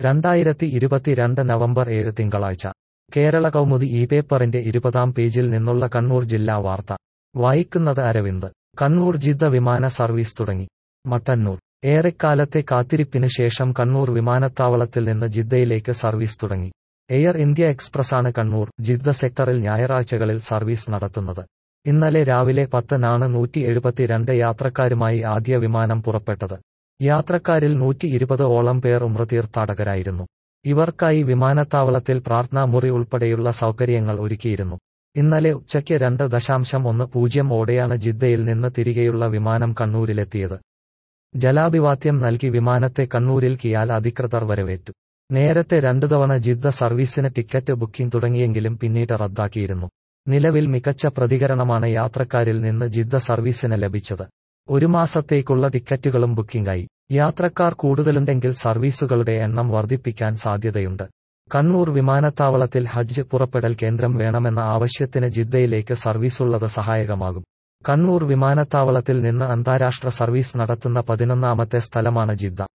രണ്ടായിരത്തി ഇരുപത്തിരണ്ട് നവംബർ ഏഴ് തിങ്കളാഴ്ച കേരള കൗമുദി ഈ പേപ്പറിന്റെ ഇരുപതാം പേജിൽ നിന്നുള്ള കണ്ണൂർ ജില്ലാ വാർത്ത വായിക്കുന്നത് അരവിന്ദ് കണ്ണൂർ ജിദ്ദ വിമാന സർവീസ് തുടങ്ങി മട്ടന്നൂർ ഏറെക്കാലത്തെ കാത്തിരിപ്പിന് ശേഷം കണ്ണൂർ വിമാനത്താവളത്തിൽ നിന്ന് ജിദ്ദയിലേക്ക് സർവീസ് തുടങ്ങി എയർ ഇന്ത്യ എക്സ്പ്രസാണ് കണ്ണൂർ ജിദ്ദ സെക്ടറിൽ ഞായറാഴ്ചകളിൽ സർവീസ് നടത്തുന്നത് ഇന്നലെ രാവിലെ പത്തിനാണ് നൂറ്റി എഴുപത്തിരണ്ട് യാത്രക്കാരുമായി ആദ്യ വിമാനം പുറപ്പെട്ടത് യാത്രക്കാരിൽ നൂറ്റി ഇരുപത് ഓളം പേർ ഉമ്ര തീർത്ഥാടകരായിരുന്നു ഇവർക്കായി വിമാനത്താവളത്തിൽ പ്രാർത്ഥനാ മുറി ഉൾപ്പെടെയുള്ള സൗകര്യങ്ങൾ ഒരുക്കിയിരുന്നു ഇന്നലെ ഉച്ചയ്ക്ക് രണ്ട് ദശാംശം ഒന്ന് പൂജ്യം ഓടെയാണ് ജിദ്ദയിൽ നിന്ന് തിരികെയുള്ള വിമാനം കണ്ണൂരിലെത്തിയത് ജലാഭിവാദ്യം നൽകി വിമാനത്തെ കണ്ണൂരിൽ കിയാൽ അധികൃതർ വരവേറ്റു നേരത്തെ രണ്ടു തവണ ജിദ്ദ സർവീസിന് ടിക്കറ്റ് ബുക്കിംഗ് തുടങ്ങിയെങ്കിലും പിന്നീട് റദ്ദാക്കിയിരുന്നു നിലവിൽ മികച്ച പ്രതികരണമാണ് യാത്രക്കാരിൽ നിന്ന് ജിദ്ദ സർവീസിന് ലഭിച്ചത് ഒരു മാസത്തേക്കുള്ള ടിക്കറ്റുകളും ബുക്കിംഗായി യാത്രക്കാർ കൂടുതലുണ്ടെങ്കിൽ സർവീസുകളുടെ എണ്ണം വർദ്ധിപ്പിക്കാൻ സാധ്യതയുണ്ട് കണ്ണൂർ വിമാനത്താവളത്തിൽ ഹജ്ജ് പുറപ്പെടൽ കേന്ദ്രം വേണമെന്ന ആവശ്യത്തിന് ജിദ്ദയിലേക്ക് സർവീസുള്ളത് സഹായകമാകും കണ്ണൂർ വിമാനത്താവളത്തിൽ നിന്ന് അന്താരാഷ്ട്ര സർവീസ് നടത്തുന്ന പതിനൊന്നാമത്തെ സ്ഥലമാണ് ജിദ്ദ